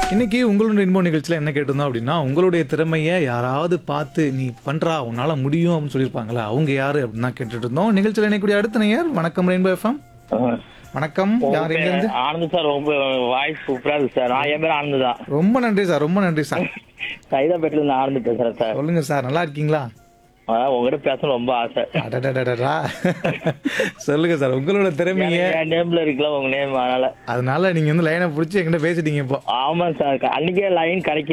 இன்னைக்கு உங்களுடைய இன்போ நிகழ்ச்சியில் என்ன கேட்டிருந்தோம் அப்படின்னா உங்களுடைய திறமையை யாராவது பார்த்து நீ பண்றா உன்னால முடியும் அப்படின்னு சொல்லியிருப்பாங்களா அவங்க யாரு அப்படின்னு தான் கேட்டுட்டு இருந்தோம் நிகழ்ச்சியில் இணைக்கூடிய அடுத்த நேயர் வணக்கம் ரெயின்போ எஃப்எம் வணக்கம் யார் எங்க இருந்து ஆனந்த் சார் ரொம்ப வாய்ஸ் சூப்பரா இருக்கு சார் நான் என் பேர் ஆனந்த் தான் ரொம்ப நன்றி சார் ரொம்ப நன்றி சார் சைதாப்பேட்டில இருந்து ஆனந்த் பேசுறேன் சார் சொல்லுங்க சார் நல்லா இருக்கீங்களா அதான் உங்ககிட்ட பேசணும் ரொம்ப ஆசை அடடடடடா. சொல்லுங்க சார் உங்களோட திறமைய என் நேம்ல இருக்குல்ல உங்க நேம் அதனால அதனால நீங்க வந்து லைனை பிடிச்சி என்கிட்ட பேசிட்டீங்க இப்போ ஆமா சார் அன்னைக்கே லைன் கிடைக்க